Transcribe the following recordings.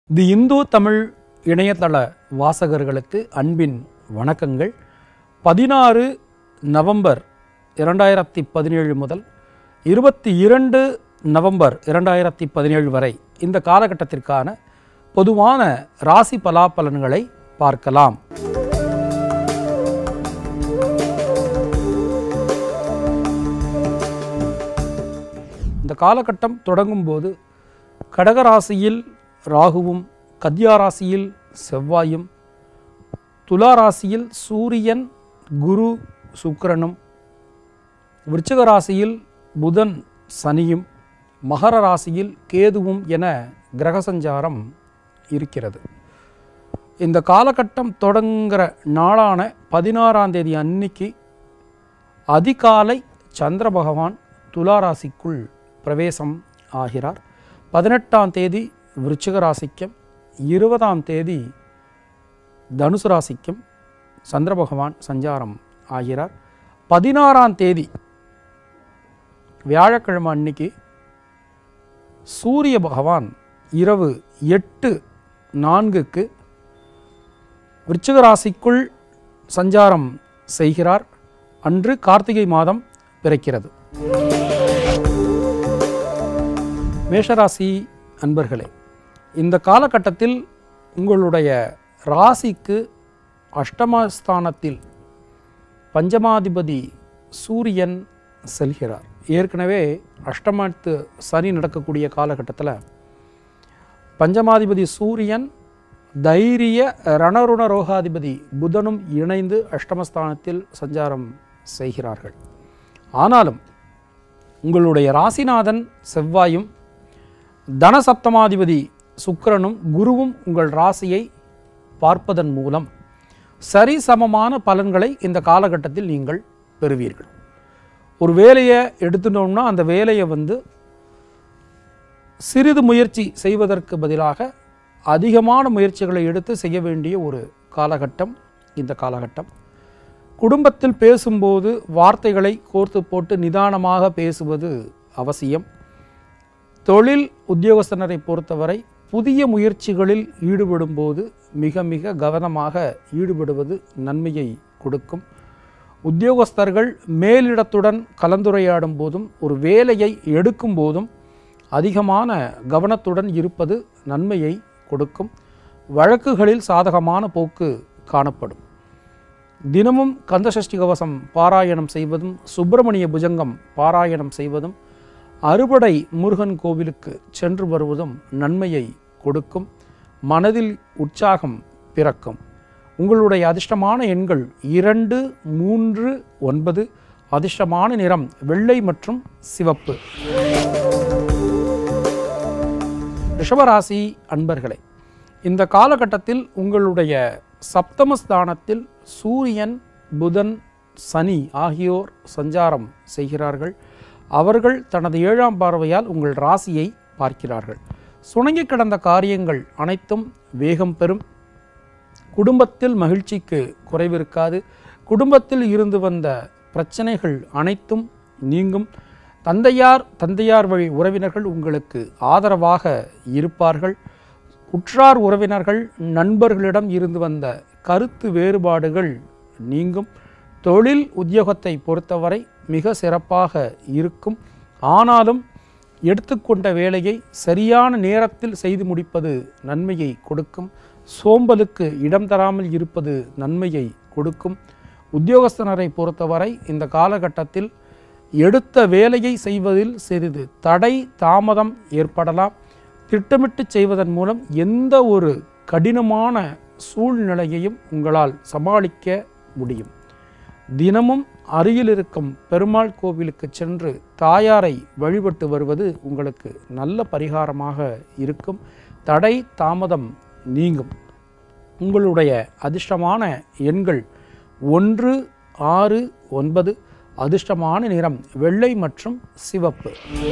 தி இந்து தமிழ் இணையதள வாசகர்களுக்கு அன்பின் வணக்கங்கள் பதினாறு நவம்பர் இரண்டாயிரத்தி பதினேழு முதல் இருபத்தி இரண்டு நவம்பர் இரண்டாயிரத்தி பதினேழு வரை இந்த காலகட்டத்திற்கான பொதுவான ராசி பலாபலன்களை பார்க்கலாம் இந்த காலகட்டம் தொடங்கும்போது கடகராசியில் ராகுவும் கத்யா ராசியில் செவ்வாயும் துலா ராசியில் சூரியன் குரு சுக்கிரனும் விருச்சிக ராசியில் புதன் சனியும் மகர ராசியில் கேதுவும் என கிரக சஞ்சாரம் இருக்கிறது இந்த காலகட்டம் தொடங்குற நாளான பதினாறாம் தேதி அன்னைக்கு அதிகாலை சந்திர பகவான் துலா ராசிக்குள் பிரவேசம் ஆகிறார் பதினெட்டாம் தேதி விருச்சிக ராசிக்கும் இருபதாம் தேதி தனுசு ராசிக்கும் சந்திர பகவான் சஞ்சாரம் ஆகிறார் பதினாறாம் தேதி வியாழக்கிழமை அன்னைக்கு சூரிய பகவான் இரவு எட்டு நான்குக்கு விருச்சிக ராசிக்குள் சஞ்சாரம் செய்கிறார் அன்று கார்த்திகை மாதம் பிறக்கிறது மேஷராசி அன்பர்களே இந்த காலகட்டத்தில் உங்களுடைய ராசிக்கு அஷ்டமஸ்தானத்தில் பஞ்சமாதிபதி சூரியன் செல்கிறார் ஏற்கனவே அஷ்டமத்து சனி நடக்கக்கூடிய காலகட்டத்தில் பஞ்சமாதிபதி சூரியன் தைரிய ரணருண ரோகாதிபதி புதனும் இணைந்து அஷ்டமஸ்தானத்தில் சஞ்சாரம் செய்கிறார்கள் ஆனாலும் உங்களுடைய ராசிநாதன் செவ்வாயும் தனசப்தமாதிபதி சுக்கிரனும் குருவும் உங்கள் ராசியை பார்ப்பதன் மூலம் சரிசமமான பலன்களை இந்த காலகட்டத்தில் நீங்கள் பெறுவீர்கள் ஒரு வேலையை எடுத்துட்டோம்னா அந்த வேலையை வந்து சிறிது முயற்சி செய்வதற்கு பதிலாக அதிகமான முயற்சிகளை எடுத்து செய்ய வேண்டிய ஒரு காலகட்டம் இந்த காலகட்டம் குடும்பத்தில் பேசும்போது வார்த்தைகளை கோர்த்து போட்டு நிதானமாக பேசுவது அவசியம் தொழில் உத்தியோகஸ்தனரை பொறுத்தவரை புதிய முயற்சிகளில் ஈடுபடும்போது மிக மிக கவனமாக ஈடுபடுவது நன்மையை கொடுக்கும் உத்தியோகஸ்தர்கள் மேலிடத்துடன் கலந்துரையாடும் போதும் ஒரு வேலையை எடுக்கும் போதும் அதிகமான கவனத்துடன் இருப்பது நன்மையை கொடுக்கும் வழக்குகளில் சாதகமான போக்கு காணப்படும் தினமும் கந்தசஷ்டி கவசம் பாராயணம் செய்வதும் சுப்பிரமணிய புஜங்கம் பாராயணம் செய்வதும் அறுபடை முருகன் கோவிலுக்கு சென்று வருவதும் நன்மையை கொடுக்கும் மனதில் உற்சாகம் பிறக்கும் உங்களுடைய அதிர்ஷ்டமான எண்கள் இரண்டு மூன்று ஒன்பது அதிர்ஷ்டமான நிறம் வெள்ளை மற்றும் சிவப்பு ரிஷபராசி அன்பர்களே இந்த காலகட்டத்தில் உங்களுடைய சப்தமஸ்தானத்தில் சூரியன் புதன் சனி ஆகியோர் சஞ்சாரம் செய்கிறார்கள் அவர்கள் தனது ஏழாம் பார்வையால் உங்கள் ராசியை பார்க்கிறார்கள் சுணங்கி கிடந்த காரியங்கள் அனைத்தும் வேகம் பெறும் குடும்பத்தில் மகிழ்ச்சிக்கு குறைவிருக்காது குடும்பத்தில் இருந்து வந்த பிரச்சனைகள் அனைத்தும் நீங்கும் தந்தையார் தந்தையார் வழி உறவினர்கள் உங்களுக்கு ஆதரவாக இருப்பார்கள் உற்றார் உறவினர்கள் நண்பர்களிடம் இருந்து வந்த கருத்து வேறுபாடுகள் நீங்கும் தொழில் உத்தியோகத்தை பொறுத்தவரை மிக சிறப்பாக இருக்கும் ஆனாலும் எடுத்துக்கொண்ட வேலையை சரியான நேரத்தில் செய்து முடிப்பது நன்மையை கொடுக்கும் சோம்பலுக்கு இடம் தராமல் இருப்பது நன்மையை கொடுக்கும் உத்தியோகஸ்தனரை பொறுத்தவரை இந்த காலகட்டத்தில் எடுத்த வேலையை செய்வதில் சிறிது தடை தாமதம் ஏற்படலாம் திட்டமிட்டு செய்வதன் மூலம் எந்த ஒரு கடினமான சூழ்நிலையையும் உங்களால் சமாளிக்க முடியும் தினமும் அருகில் இருக்கும் பெருமாள் கோவிலுக்கு சென்று தாயாரை வழிபட்டு வருவது உங்களுக்கு நல்ல பரிகாரமாக இருக்கும் தடை தாமதம் நீங்கும் உங்களுடைய அதிர்ஷ்டமான எண்கள் ஒன்று ஆறு ஒன்பது அதிர்ஷ்டமான நிறம் வெள்ளை மற்றும் சிவப்பு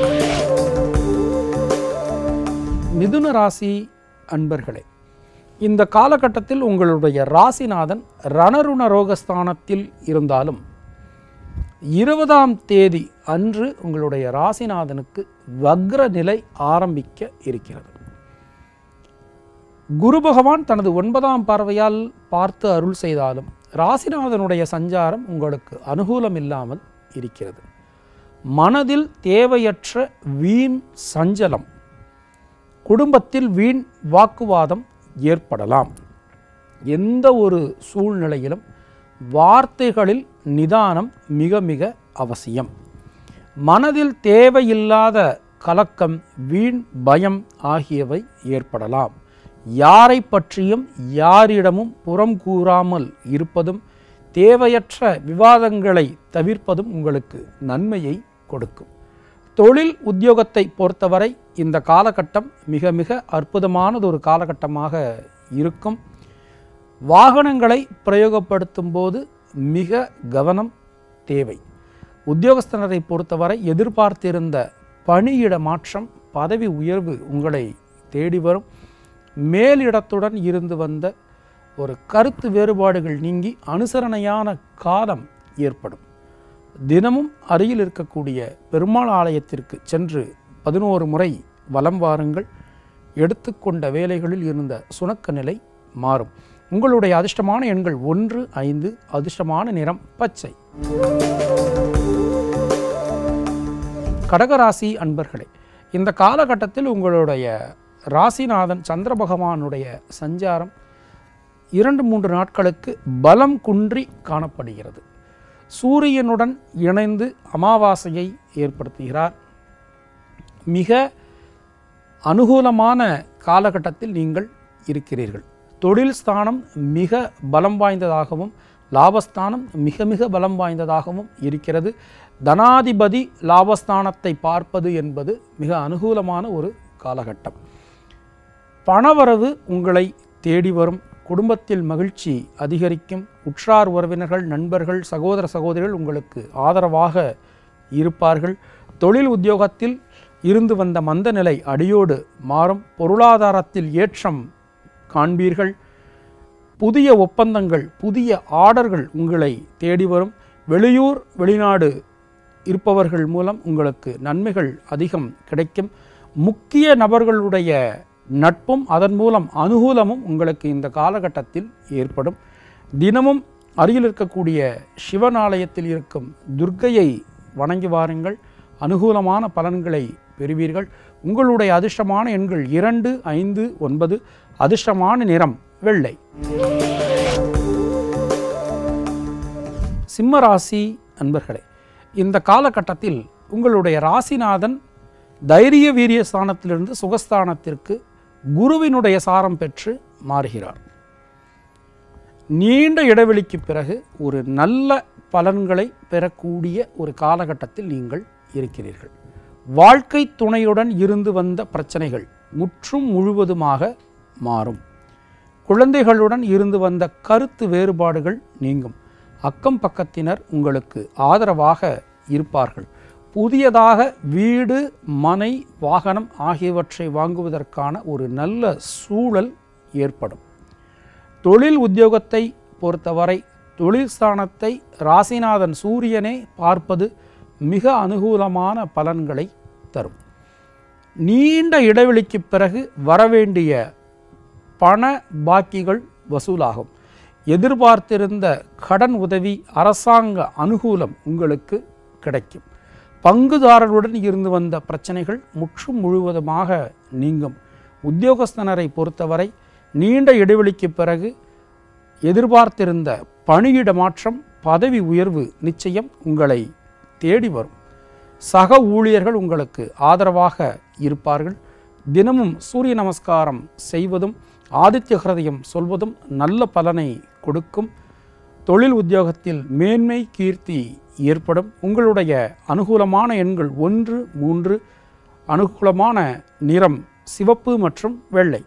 மிதுன ராசி அன்பர்களே இந்த காலகட்டத்தில் உங்களுடைய ராசிநாதன் ரணருண ரோகஸ்தானத்தில் இருந்தாலும் இருபதாம் தேதி அன்று உங்களுடைய ராசிநாதனுக்கு வக்ர நிலை ஆரம்பிக்க இருக்கிறது குரு பகவான் தனது ஒன்பதாம் பார்வையால் பார்த்து அருள் செய்தாலும் ராசிநாதனுடைய சஞ்சாரம் உங்களுக்கு அனுகூலம் இல்லாமல் இருக்கிறது மனதில் தேவையற்ற வீண் சஞ்சலம் குடும்பத்தில் வீண் வாக்குவாதம் ஏற்படலாம் எந்த ஒரு சூழ்நிலையிலும் வார்த்தைகளில் நிதானம் மிக மிக அவசியம் மனதில் தேவையில்லாத கலக்கம் வீண் பயம் ஆகியவை ஏற்படலாம் யாரை பற்றியும் யாரிடமும் புறம் கூறாமல் இருப்பதும் தேவையற்ற விவாதங்களை தவிர்ப்பதும் உங்களுக்கு நன்மையை கொடுக்கும் தொழில் உத்தியோகத்தை பொறுத்தவரை இந்த காலகட்டம் மிக மிக அற்புதமானது ஒரு காலகட்டமாக இருக்கும் வாகனங்களை பிரயோகப்படுத்தும் போது மிக கவனம் தேவை உத்தியோகஸ்தனரை பொறுத்தவரை எதிர்பார்த்திருந்த பணியிட மாற்றம் பதவி உயர்வு உங்களை தேடி வரும் மேலிடத்துடன் இருந்து வந்த ஒரு கருத்து வேறுபாடுகள் நீங்கி அனுசரணையான காலம் ஏற்படும் தினமும் அருகில் இருக்கக்கூடிய பெருமாள் ஆலயத்திற்கு சென்று பதினோரு முறை வலம் வாருங்கள் எடுத்துக்கொண்ட வேலைகளில் இருந்த சுணக்க நிலை மாறும் உங்களுடைய அதிர்ஷ்டமான எண்கள் ஒன்று ஐந்து அதிர்ஷ்டமான நிறம் பச்சை கடகராசி அன்பர்களே இந்த காலகட்டத்தில் உங்களுடைய ராசிநாதன் சந்திர பகவானுடைய சஞ்சாரம் இரண்டு மூன்று நாட்களுக்கு பலம் குன்றி காணப்படுகிறது சூரியனுடன் இணைந்து அமாவாசையை ஏற்படுத்துகிறார் மிக அனுகூலமான காலகட்டத்தில் நீங்கள் இருக்கிறீர்கள் தொழில் ஸ்தானம் மிக பலம் வாய்ந்ததாகவும் லாபஸ்தானம் மிக மிக பலம் வாய்ந்ததாகவும் இருக்கிறது தனாதிபதி லாபஸ்தானத்தை பார்ப்பது என்பது மிக அனுகூலமான ஒரு காலகட்டம் பணவரவு உங்களை தேடி வரும் குடும்பத்தில் மகிழ்ச்சி அதிகரிக்கும் உற்றார் உறவினர்கள் நண்பர்கள் சகோதர சகோதரிகள் உங்களுக்கு ஆதரவாக இருப்பார்கள் தொழில் உத்தியோகத்தில் இருந்து வந்த மந்த நிலை அடியோடு மாறும் பொருளாதாரத்தில் ஏற்றம் காண்பீர்கள் புதிய ஒப்பந்தங்கள் புதிய ஆர்டர்கள் உங்களை தேடி வரும் வெளியூர் வெளிநாடு இருப்பவர்கள் மூலம் உங்களுக்கு நன்மைகள் அதிகம் கிடைக்கும் முக்கிய நபர்களுடைய நட்பும் அதன் மூலம் அனுகூலமும் உங்களுக்கு இந்த காலகட்டத்தில் ஏற்படும் தினமும் அருகில் இருக்கக்கூடிய சிவன் ஆலயத்தில் இருக்கும் துர்க்கையை வணங்கி வாருங்கள் அனுகூலமான பலன்களை பெறுவீர்கள் உங்களுடைய அதிர்ஷ்டமான எண்கள் இரண்டு ஐந்து ஒன்பது அதிர்ஷ்டமான நிறம் வெள்ளை சிம்ம ராசி அன்பர்களே இந்த காலகட்டத்தில் உங்களுடைய ராசிநாதன் தைரிய வீரிய ஸ்தானத்திலிருந்து சுகஸ்தானத்திற்கு குருவினுடைய சாரம் பெற்று மாறுகிறார் நீண்ட இடைவெளிக்கு பிறகு ஒரு நல்ல பலன்களை பெறக்கூடிய ஒரு காலகட்டத்தில் நீங்கள் இருக்கிறீர்கள் வாழ்க்கை துணையுடன் இருந்து வந்த பிரச்சனைகள் முற்றும் முழுவதுமாக மாறும் குழந்தைகளுடன் இருந்து வந்த கருத்து வேறுபாடுகள் நீங்கும் அக்கம் பக்கத்தினர் உங்களுக்கு ஆதரவாக இருப்பார்கள் புதியதாக வீடு மனை வாகனம் ஆகியவற்றை வாங்குவதற்கான ஒரு நல்ல சூழல் ஏற்படும் தொழில் உத்தியோகத்தை பொறுத்தவரை தொழில் ஸ்தானத்தை ராசிநாதன் சூரியனே பார்ப்பது மிக அனுகூலமான பலன்களை தரும் நீண்ட இடைவெளிக்கு பிறகு வரவேண்டிய பண பாக்கிகள் வசூலாகும் எதிர்பார்த்திருந்த கடன் உதவி அரசாங்க அனுகூலம் உங்களுக்கு கிடைக்கும் பங்குதாரர்களுடன் இருந்து வந்த பிரச்சனைகள் முற்றும் முழுவதுமாக நீங்கும் உத்தியோகஸ்தனரை பொறுத்தவரை நீண்ட இடைவெளிக்கு பிறகு எதிர்பார்த்திருந்த பணியிட மாற்றம் பதவி உயர்வு நிச்சயம் உங்களை தேடி வரும் சக ஊழியர்கள் உங்களுக்கு ஆதரவாக இருப்பார்கள் தினமும் சூரிய நமஸ்காரம் செய்வதும் ஆதித்ய ஹிருதயம் சொல்வதும் நல்ல பலனை கொடுக்கும் தொழில் உத்தியோகத்தில் மேன்மை கீர்த்தி ஏற்படும் உங்களுடைய அனுகூலமான எண்கள் ஒன்று மூன்று அனுகூலமான நிறம் சிவப்பு மற்றும் வெள்ளை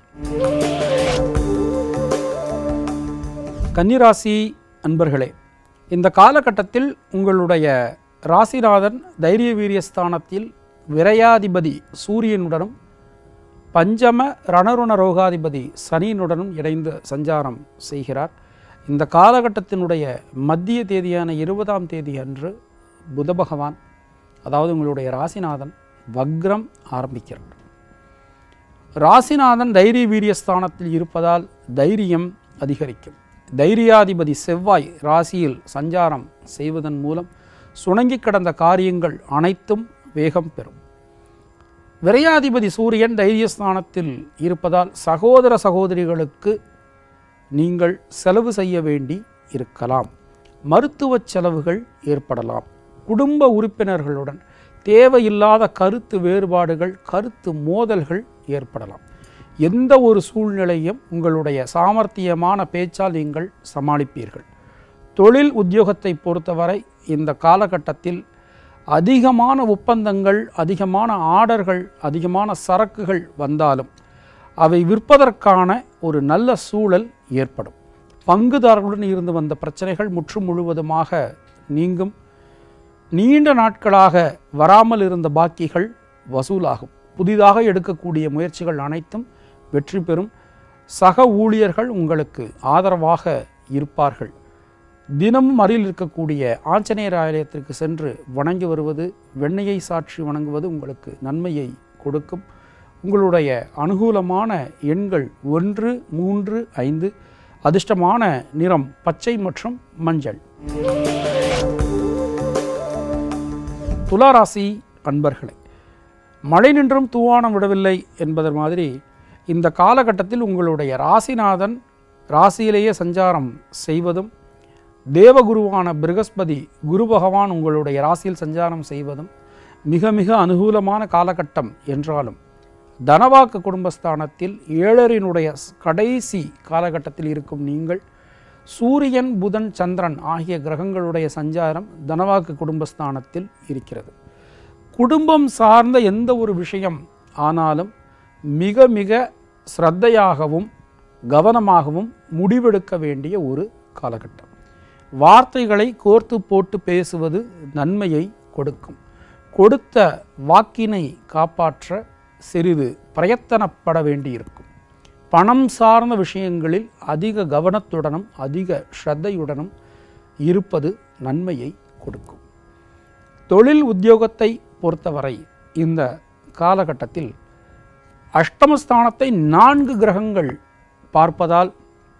கன்னிராசி அன்பர்களே இந்த காலகட்டத்தில் உங்களுடைய ராசிநாதன் தைரிய வீரியஸ்தானத்தில் விரையாதிபதி சூரியனுடனும் பஞ்சம ரணருண ரோகாதிபதி சனியினுடனும் இணைந்து சஞ்சாரம் செய்கிறார் இந்த காலகட்டத்தினுடைய மத்திய தேதியான இருபதாம் தேதி அன்று புத பகவான் அதாவது உங்களுடைய ராசிநாதன் வக்ரம் ஆரம்பிக்கிறார் ராசிநாதன் தைரிய வீரியஸ்தானத்தில் இருப்பதால் தைரியம் அதிகரிக்கும் தைரியாதிபதி செவ்வாய் ராசியில் சஞ்சாரம் செய்வதன் மூலம் சுணங்கி கிடந்த காரியங்கள் அனைத்தும் வேகம் பெறும் விரையாதிபதி சூரியன் தைரியஸ்தானத்தில் இருப்பதால் சகோதர சகோதரிகளுக்கு நீங்கள் செலவு செய்ய வேண்டி இருக்கலாம் மருத்துவ செலவுகள் ஏற்படலாம் குடும்ப உறுப்பினர்களுடன் தேவையில்லாத கருத்து வேறுபாடுகள் கருத்து மோதல்கள் ஏற்படலாம் எந்த ஒரு சூழ்நிலையும் உங்களுடைய சாமர்த்தியமான பேச்சால் நீங்கள் சமாளிப்பீர்கள் தொழில் உத்தியோகத்தை பொறுத்தவரை இந்த காலகட்டத்தில் அதிகமான ஒப்பந்தங்கள் அதிகமான ஆர்டர்கள் அதிகமான சரக்குகள் வந்தாலும் அவை விற்பதற்கான ஒரு நல்ல சூழல் ஏற்படும் பங்குதாரர்களுடன் இருந்து வந்த பிரச்சனைகள் முற்று முழுவதுமாக நீங்கும் நீண்ட நாட்களாக வராமல் இருந்த பாக்கிகள் வசூலாகும் புதிதாக எடுக்கக்கூடிய முயற்சிகள் அனைத்தும் வெற்றி பெறும் சக ஊழியர்கள் உங்களுக்கு ஆதரவாக இருப்பார்கள் தினமும் அருகில் இருக்கக்கூடிய ஆஞ்சநேயர் ஆலயத்திற்கு சென்று வணங்கி வருவது வெண்ணையை சாட்சி வணங்குவது உங்களுக்கு நன்மையை கொடுக்கும் உங்களுடைய அனுகூலமான எண்கள் ஒன்று மூன்று ஐந்து அதிர்ஷ்டமான நிறம் பச்சை மற்றும் மஞ்சள் துளாராசி அன்பர்களே மழை நின்றும் தூவானம் விடவில்லை என்பது மாதிரி இந்த காலகட்டத்தில் உங்களுடைய ராசிநாதன் ராசியிலேயே சஞ்சாரம் செய்வதும் தேவகுருவான பிருகஸ்பதி குரு பகவான் உங்களுடைய ராசியில் சஞ்சாரம் செய்வதும் மிக மிக அனுகூலமான காலகட்டம் என்றாலும் தனவாக்கு குடும்பஸ்தானத்தில் ஏழரினுடைய கடைசி காலகட்டத்தில் இருக்கும் நீங்கள் சூரியன் புதன் சந்திரன் ஆகிய கிரகங்களுடைய சஞ்சாரம் தனவாக்கு குடும்பஸ்தானத்தில் இருக்கிறது குடும்பம் சார்ந்த எந்த ஒரு விஷயம் ஆனாலும் மிக மிக ஸ்ரத்தையாகவும் கவனமாகவும் முடிவெடுக்க வேண்டிய ஒரு காலகட்டம் வார்த்தைகளை கோர்த்து போட்டு பேசுவது நன்மையை கொடுக்கும் கொடுத்த வாக்கினை காப்பாற்ற சிறிது பிரயத்தனப்பட வேண்டியிருக்கும் பணம் சார்ந்த விஷயங்களில் அதிக கவனத்துடனும் அதிக ஸ்ரத்தையுடனும் இருப்பது நன்மையை கொடுக்கும் தொழில் உத்தியோகத்தை பொறுத்தவரை இந்த காலகட்டத்தில் அஷ்டமஸ்தானத்தை நான்கு கிரகங்கள் பார்ப்பதால்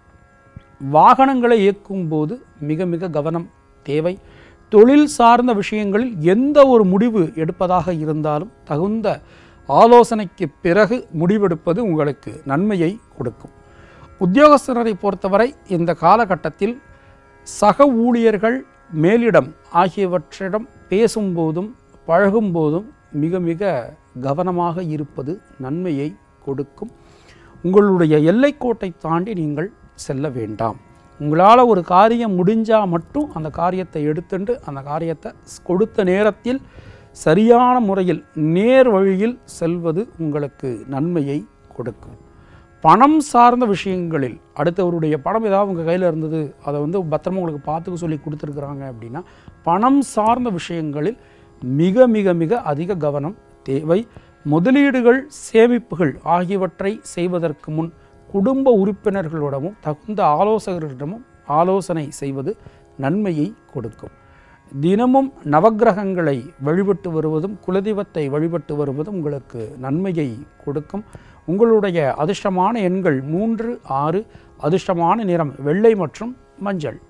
வாகனங்களை இயக்கும்போது மிக மிக கவனம் தேவை தொழில் சார்ந்த விஷயங்களில் எந்த ஒரு முடிவு எடுப்பதாக இருந்தாலும் தகுந்த ஆலோசனைக்கு பிறகு முடிவெடுப்பது உங்களுக்கு நன்மையை கொடுக்கும் உத்தியோகஸ்தரை பொறுத்தவரை இந்த காலகட்டத்தில் சக ஊழியர்கள் மேலிடம் ஆகியவற்றிடம் பேசும்போதும் பழகும்போதும் மிக மிக கவனமாக இருப்பது நன்மையை கொடுக்கும் உங்களுடைய எல்லைக்கோட்டை தாண்டி நீங்கள் செல்ல வேண்டாம் உங்களால் ஒரு காரியம் முடிஞ்சால் மட்டும் அந்த காரியத்தை எடுத்துட்டு அந்த காரியத்தை கொடுத்த நேரத்தில் சரியான முறையில் நேர் வழியில் செல்வது உங்களுக்கு நன்மையை கொடுக்கும் பணம் சார்ந்த விஷயங்களில் அடுத்தவருடைய பணம் ஏதாவது உங்கள் கையில் இருந்தது அதை வந்து பத்திரமா உங்களுக்கு பார்த்துக்க சொல்லி கொடுத்துருக்குறாங்க அப்படின்னா பணம் சார்ந்த விஷயங்களில் மிக மிக மிக அதிக கவனம் தேவை முதலீடுகள் சேமிப்புகள் ஆகியவற்றை செய்வதற்கு முன் குடும்ப உறுப்பினர்களிடமும் தகுந்த ஆலோசகர்களிடமும் ஆலோசனை செய்வது நன்மையை கொடுக்கும் தினமும் நவக்கிரகங்களை வழிபட்டு வருவதும் குலதெய்வத்தை வழிபட்டு வருவதும் உங்களுக்கு நன்மையை கொடுக்கும் உங்களுடைய அதிர்ஷ்டமான எண்கள் மூன்று ஆறு அதிர்ஷ்டமான நிறம் வெள்ளை மற்றும் மஞ்சள்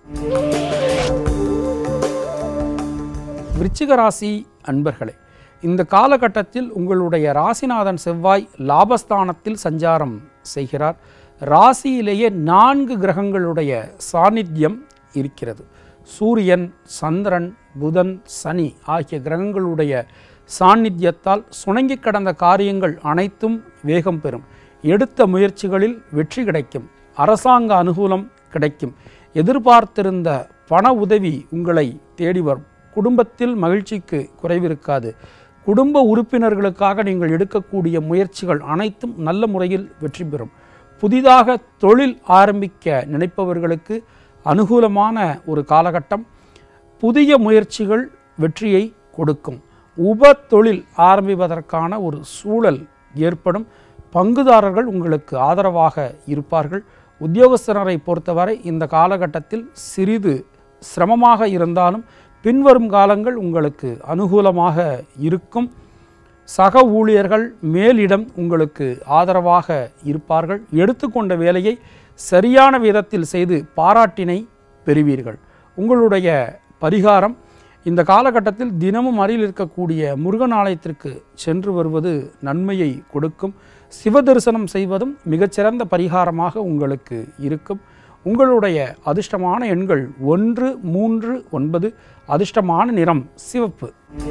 விருச்சிக ராசி அன்பர்களே இந்த காலகட்டத்தில் உங்களுடைய ராசிநாதன் செவ்வாய் லாபஸ்தானத்தில் சஞ்சாரம் செய்கிறார் ராசியிலேயே நான்கு கிரகங்களுடைய சாநித்தியம் இருக்கிறது சூரியன் சந்திரன் புதன் சனி ஆகிய கிரகங்களுடைய சாநித்தியத்தால் சுணங்கி கடந்த காரியங்கள் அனைத்தும் வேகம் பெறும் எடுத்த முயற்சிகளில் வெற்றி கிடைக்கும் அரசாங்க அனுகூலம் கிடைக்கும் எதிர்பார்த்திருந்த பண உதவி உங்களை தேடி வரும் குடும்பத்தில் மகிழ்ச்சிக்கு குறைவிருக்காது குடும்ப உறுப்பினர்களுக்காக நீங்கள் எடுக்கக்கூடிய முயற்சிகள் அனைத்தும் நல்ல முறையில் வெற்றி பெறும் புதிதாக தொழில் ஆரம்பிக்க நினைப்பவர்களுக்கு அனுகூலமான ஒரு காலகட்டம் புதிய முயற்சிகள் வெற்றியை கொடுக்கும் உப தொழில் ஆரம்பிப்பதற்கான ஒரு சூழல் ஏற்படும் பங்குதாரர்கள் உங்களுக்கு ஆதரவாக இருப்பார்கள் உத்தியோகஸ்தரை பொறுத்தவரை இந்த காலகட்டத்தில் சிறிது சிரமமாக இருந்தாலும் பின்வரும் காலங்கள் உங்களுக்கு அனுகூலமாக இருக்கும் சக ஊழியர்கள் மேலிடம் உங்களுக்கு ஆதரவாக இருப்பார்கள் எடுத்துக்கொண்ட வேலையை சரியான விதத்தில் செய்து பாராட்டினை பெறுவீர்கள் உங்களுடைய பரிகாரம் இந்த காலகட்டத்தில் தினமும் அருகில் இருக்கக்கூடிய முருகன் ஆலயத்திற்கு சென்று வருவது நன்மையை கொடுக்கும் சிவ தரிசனம் செய்வதும் மிகச்சிறந்த பரிகாரமாக உங்களுக்கு இருக்கும் உங்களுடைய அதிர்ஷ்டமான எண்கள் ஒன்று மூன்று ஒன்பது அதிர்ஷ்டமான நிறம் சிவப்பு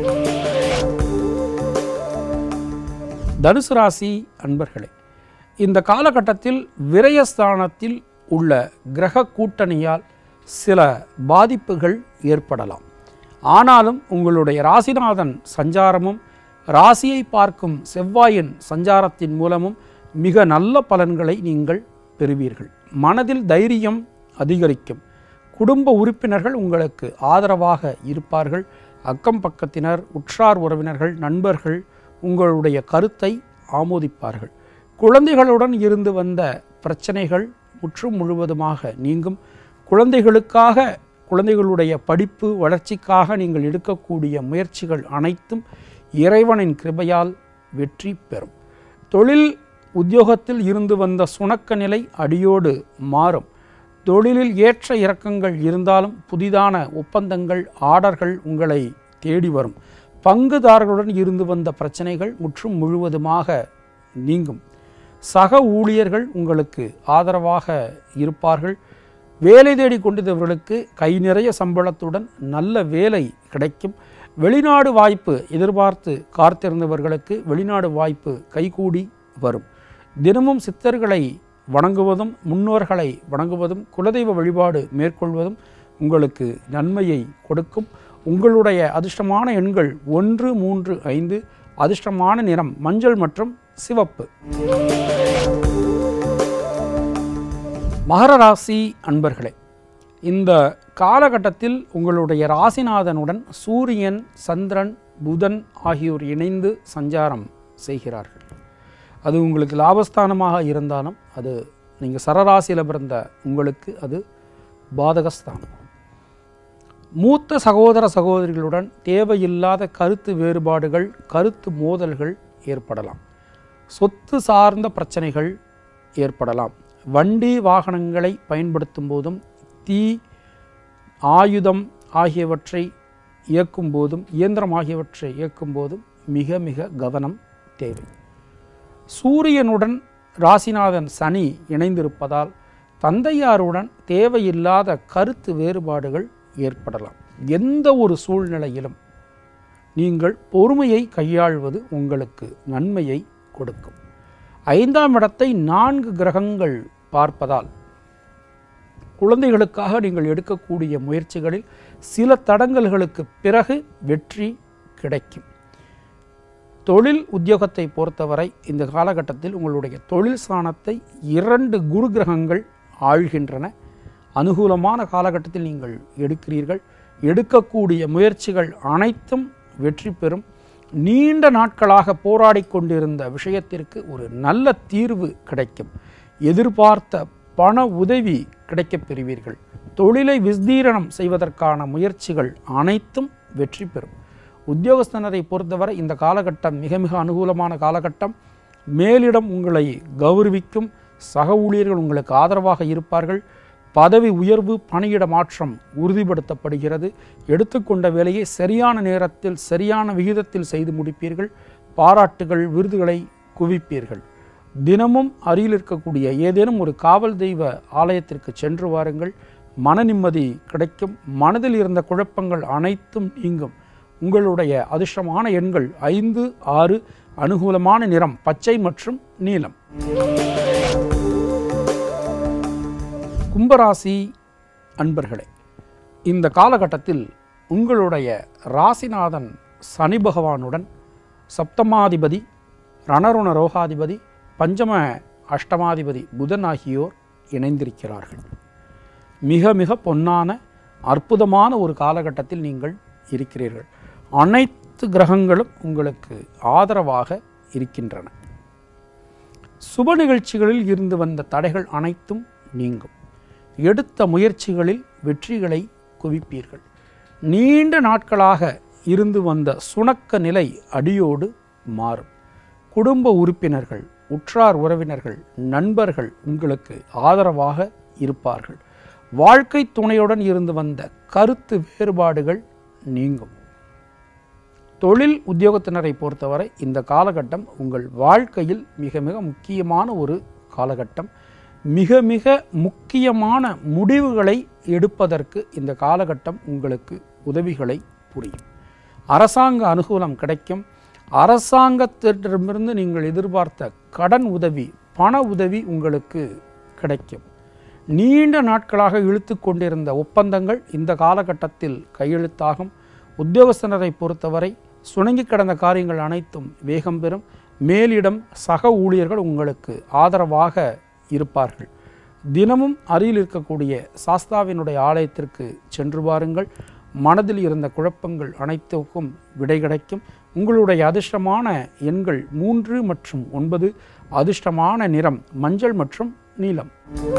தனுசு ராசி அன்பர்களே இந்த காலகட்டத்தில் விரயஸ்தானத்தில் உள்ள கிரக கூட்டணியால் சில பாதிப்புகள் ஏற்படலாம் ஆனாலும் உங்களுடைய ராசிநாதன் சஞ்சாரமும் ராசியை பார்க்கும் செவ்வாயின் சஞ்சாரத்தின் மூலமும் மிக நல்ல பலன்களை நீங்கள் பெறுவீர்கள் மனதில் தைரியம் அதிகரிக்கும் குடும்ப உறுப்பினர்கள் உங்களுக்கு ஆதரவாக இருப்பார்கள் அக்கம் பக்கத்தினர் உற்றார் உறவினர்கள் நண்பர்கள் உங்களுடைய கருத்தை ஆமோதிப்பார்கள் குழந்தைகளுடன் இருந்து வந்த பிரச்சனைகள் முற்றும் முழுவதுமாக நீங்கும் குழந்தைகளுக்காக குழந்தைகளுடைய படிப்பு வளர்ச்சிக்காக நீங்கள் எடுக்கக்கூடிய முயற்சிகள் அனைத்தும் இறைவனின் கிருபையால் வெற்றி பெறும் தொழில் உத்தியோகத்தில் இருந்து வந்த சுணக்க நிலை அடியோடு மாறும் தொழிலில் ஏற்ற இறக்கங்கள் இருந்தாலும் புதிதான ஒப்பந்தங்கள் ஆர்டர்கள் உங்களை தேடி வரும் பங்குதாரர்களுடன் இருந்து வந்த பிரச்சனைகள் முற்றும் முழுவதுமாக நீங்கும் சக ஊழியர்கள் உங்களுக்கு ஆதரவாக இருப்பார்கள் வேலை தேடி கொண்டிருந்தவர்களுக்கு கை நிறைய சம்பளத்துடன் நல்ல வேலை கிடைக்கும் வெளிநாடு வாய்ப்பு எதிர்பார்த்து காத்திருந்தவர்களுக்கு வெளிநாடு வாய்ப்பு கைகூடி வரும் தினமும் சித்தர்களை வணங்குவதும் முன்னோர்களை வணங்குவதும் குலதெய்வ வழிபாடு மேற்கொள்வதும் உங்களுக்கு நன்மையை கொடுக்கும் உங்களுடைய அதிர்ஷ்டமான எண்கள் ஒன்று மூன்று ஐந்து அதிர்ஷ்டமான நிறம் மஞ்சள் மற்றும் சிவப்பு மகர ராசி அன்பர்களே இந்த காலகட்டத்தில் உங்களுடைய ராசிநாதனுடன் சூரியன் சந்திரன் புதன் ஆகியோர் இணைந்து சஞ்சாரம் செய்கிறார்கள் அது உங்களுக்கு லாபஸ்தானமாக இருந்தாலும் அது நீங்கள் சரராசியில் பிறந்த உங்களுக்கு அது பாதகஸ்தானம் மூத்த சகோதர சகோதரிகளுடன் தேவையில்லாத கருத்து வேறுபாடுகள் கருத்து மோதல்கள் ஏற்படலாம் சொத்து சார்ந்த பிரச்சனைகள் ஏற்படலாம் வண்டி வாகனங்களை பயன்படுத்தும் போதும் தீ ஆயுதம் ஆகியவற்றை இயக்கும் போதும் இயந்திரம் ஆகியவற்றை இயக்கும் போதும் மிக மிக கவனம் தேவை சூரியனுடன் ராசிநாதன் சனி இணைந்திருப்பதால் தந்தையாருடன் தேவையில்லாத கருத்து வேறுபாடுகள் ஏற்படலாம் எந்த ஒரு சூழ்நிலையிலும் நீங்கள் பொறுமையை கையாள்வது உங்களுக்கு நன்மையை கொடுக்கும் ஐந்தாம் இடத்தை நான்கு கிரகங்கள் பார்ப்பதால் குழந்தைகளுக்காக நீங்கள் எடுக்கக்கூடிய முயற்சிகளில் சில தடங்கல்களுக்கு பிறகு வெற்றி கிடைக்கும் தொழில் உத்தியோகத்தை பொறுத்தவரை இந்த காலகட்டத்தில் உங்களுடைய தொழில் ஸ்தானத்தை இரண்டு குரு கிரகங்கள் ஆழ்கின்றன அனுகூலமான காலகட்டத்தில் நீங்கள் எடுக்கிறீர்கள் எடுக்கக்கூடிய முயற்சிகள் அனைத்தும் வெற்றி பெறும் நீண்ட நாட்களாக போராடி கொண்டிருந்த விஷயத்திற்கு ஒரு நல்ல தீர்வு கிடைக்கும் எதிர்பார்த்த பண உதவி கிடைக்கப் பெறுவீர்கள் தொழிலை விஸ்தீரணம் செய்வதற்கான முயற்சிகள் அனைத்தும் வெற்றி பெறும் உத்தியோகஸ்தனரை பொறுத்தவரை இந்த காலகட்டம் மிக மிக அனுகூலமான காலகட்டம் மேலிடம் உங்களை கௌரவிக்கும் சக ஊழியர்கள் உங்களுக்கு ஆதரவாக இருப்பார்கள் பதவி உயர்வு பணியிட மாற்றம் உறுதிப்படுத்தப்படுகிறது எடுத்துக்கொண்ட வேலையை சரியான நேரத்தில் சரியான விகிதத்தில் செய்து முடிப்பீர்கள் பாராட்டுகள் விருதுகளை குவிப்பீர்கள் தினமும் அருகில் இருக்கக்கூடிய ஏதேனும் ஒரு காவல் தெய்வ ஆலயத்திற்கு சென்று வாருங்கள் மன நிம்மதி கிடைக்கும் மனதில் இருந்த குழப்பங்கள் அனைத்தும் நீங்கும் உங்களுடைய அதிர்ஷ்டமான எண்கள் ஐந்து ஆறு அனுகூலமான நிறம் பச்சை மற்றும் நீலம் கும்பராசி அன்பர்களே இந்த காலகட்டத்தில் உங்களுடைய ராசிநாதன் சனி பகவானுடன் சப்தமாதிபதி ரணருண ரோகாதிபதி பஞ்சம அஷ்டமாதிபதி புதன் ஆகியோர் இணைந்திருக்கிறார்கள் மிக மிக பொன்னான அற்புதமான ஒரு காலகட்டத்தில் நீங்கள் இருக்கிறீர்கள் அனைத்து கிரகங்களும் உங்களுக்கு ஆதரவாக இருக்கின்றன சுப நிகழ்ச்சிகளில் இருந்து வந்த தடைகள் அனைத்தும் நீங்கும் எடுத்த முயற்சிகளில் வெற்றிகளை குவிப்பீர்கள் நீண்ட நாட்களாக இருந்து வந்த சுணக்க நிலை அடியோடு மாறும் குடும்ப உறுப்பினர்கள் உற்றார் உறவினர்கள் நண்பர்கள் உங்களுக்கு ஆதரவாக இருப்பார்கள் வாழ்க்கை துணையுடன் இருந்து வந்த கருத்து வேறுபாடுகள் நீங்கும் தொழில் உத்தியோகத்தினரை பொறுத்தவரை இந்த காலகட்டம் உங்கள் வாழ்க்கையில் மிக மிக முக்கியமான ஒரு காலகட்டம் மிக மிக முக்கியமான முடிவுகளை எடுப்பதற்கு இந்த காலகட்டம் உங்களுக்கு உதவிகளை புரியும் அரசாங்க அனுகூலம் கிடைக்கும் அரசாங்கத்திடமிருந்து நீங்கள் எதிர்பார்த்த கடன் உதவி பண உதவி உங்களுக்கு கிடைக்கும் நீண்ட நாட்களாக இழுத்து கொண்டிருந்த ஒப்பந்தங்கள் இந்த காலகட்டத்தில் கையெழுத்தாகும் உத்தியோகஸ்தனரை பொறுத்தவரை சுணங்கி கிடந்த காரியங்கள் அனைத்தும் வேகம் பெறும் மேலிடம் சக ஊழியர்கள் உங்களுக்கு ஆதரவாக இருப்பார்கள் தினமும் அருகில் இருக்கக்கூடிய சாஸ்தாவினுடைய ஆலயத்திற்கு சென்று பாருங்கள் மனதில் இருந்த குழப்பங்கள் அனைத்துக்கும் விடை கிடைக்கும் உங்களுடைய அதிர்ஷ்டமான எண்கள் மூன்று மற்றும் ஒன்பது அதிர்ஷ்டமான நிறம் மஞ்சள் மற்றும் நீலம்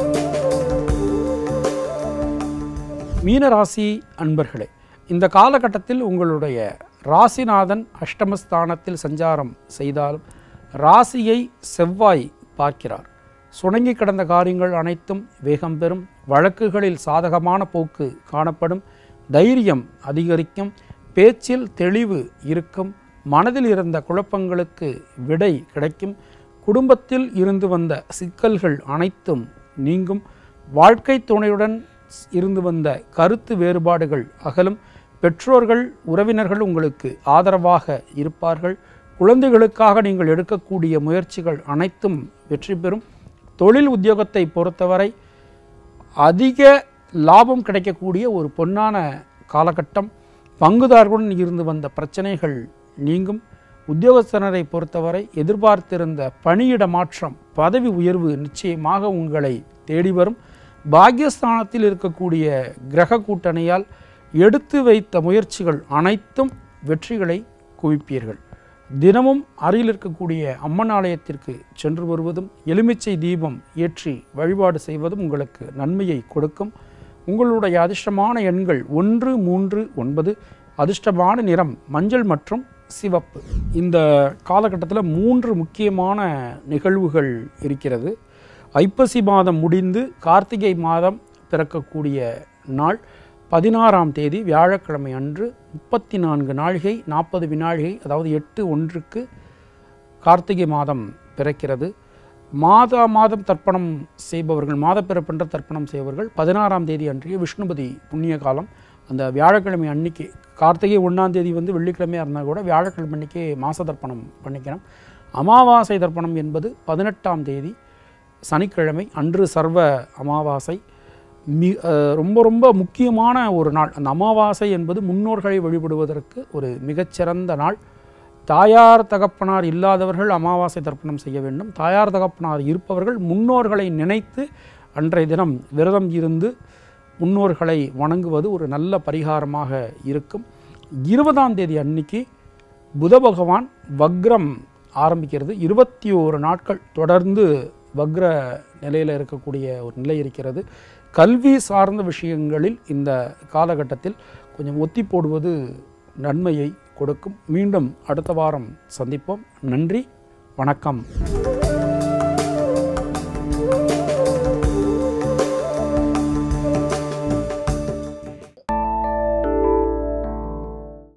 மீனராசி அன்பர்களே இந்த காலகட்டத்தில் உங்களுடைய ராசிநாதன் அஷ்டமஸ்தானத்தில் சஞ்சாரம் செய்தாலும் ராசியை செவ்வாய் பார்க்கிறார் சுணங்கி கிடந்த காரியங்கள் அனைத்தும் வேகம் பெறும் வழக்குகளில் சாதகமான போக்கு காணப்படும் தைரியம் அதிகரிக்கும் பேச்சில் தெளிவு இருக்கும் மனதில் இருந்த குழப்பங்களுக்கு விடை கிடைக்கும் குடும்பத்தில் இருந்து வந்த சிக்கல்கள் அனைத்தும் நீங்கும் வாழ்க்கை துணையுடன் இருந்து வந்த கருத்து வேறுபாடுகள் அகலும் பெற்றோர்கள் உறவினர்கள் உங்களுக்கு ஆதரவாக இருப்பார்கள் குழந்தைகளுக்காக நீங்கள் எடுக்கக்கூடிய முயற்சிகள் அனைத்தும் வெற்றி பெறும் தொழில் உத்தியோகத்தை பொறுத்தவரை அதிக லாபம் கிடைக்கக்கூடிய ஒரு பொன்னான காலகட்டம் பங்குதாரர்களுடன் இருந்து வந்த பிரச்சனைகள் நீங்கும் உத்தியோகஸ்தனரை பொறுத்தவரை எதிர்பார்த்திருந்த பணியிட மாற்றம் பதவி உயர்வு நிச்சயமாக உங்களை தேடி வரும் பாக்கியஸ்தானத்தில் இருக்கக்கூடிய கிரக கூட்டணியால் எடுத்து வைத்த முயற்சிகள் அனைத்தும் வெற்றிகளை குவிப்பீர்கள் தினமும் அருகில் இருக்கக்கூடிய அம்மன் ஆலயத்திற்கு சென்று வருவதும் எலுமிச்சை தீபம் ஏற்றி வழிபாடு செய்வதும் உங்களுக்கு நன்மையை கொடுக்கும் உங்களுடைய அதிர்ஷ்டமான எண்கள் ஒன்று மூன்று ஒன்பது அதிர்ஷ்டமான நிறம் மஞ்சள் மற்றும் சிவப்பு இந்த காலகட்டத்தில் மூன்று முக்கியமான நிகழ்வுகள் இருக்கிறது ஐப்பசி மாதம் முடிந்து கார்த்திகை மாதம் பிறக்கக்கூடிய நாள் பதினாறாம் தேதி வியாழக்கிழமை அன்று முப்பத்தி நான்கு நாழிகை நாற்பது வினாழிகை அதாவது எட்டு ஒன்றுக்கு கார்த்திகை மாதம் பிறக்கிறது மாதா மாதம் தர்ப்பணம் செய்பவர்கள் மாத பிறப்பென்ற தர்ப்பணம் செய்பவர்கள் பதினாறாம் தேதி அன்றைய விஷ்ணுபதி புண்ணிய காலம் அந்த வியாழக்கிழமை அன்னைக்கு கார்த்திகை ஒன்றாம் தேதி வந்து வெள்ளிக்கிழமையாக இருந்தால் கூட வியாழக்கிழமை அன்னைக்கு மாச தர்ப்பணம் பண்ணிக்கணும் அமாவாசை தர்ப்பணம் என்பது பதினெட்டாம் தேதி சனிக்கிழமை அன்று சர்வ அமாவாசை மி அஹ் ரொம்ப ரொம்ப முக்கியமான ஒரு நாள் அந்த அமாவாசை என்பது முன்னோர்களை வழிபடுவதற்கு ஒரு மிகச்சிறந்த நாள் தாயார் தகப்பனார் இல்லாதவர்கள் அமாவாசை தர்ப்பணம் செய்ய வேண்டும் தாயார் தகப்பனார் இருப்பவர்கள் முன்னோர்களை நினைத்து அன்றைய தினம் விரதம் இருந்து முன்னோர்களை வணங்குவது ஒரு நல்ல பரிகாரமாக இருக்கும் இருபதாம் தேதி அன்னைக்கு புத பகவான் வக்ரம் ஆரம்பிக்கிறது இருபத்தி ஓரு நாட்கள் தொடர்ந்து வக்ர நிலையில் இருக்கக்கூடிய ஒரு நிலை இருக்கிறது கல்வி சார்ந்த விஷயங்களில் இந்த காலகட்டத்தில் கொஞ்சம் ஒத்தி போடுவது நன்மையை கொடுக்கும் மீண்டும் அடுத்த வாரம் சந்திப்போம் நன்றி வணக்கம்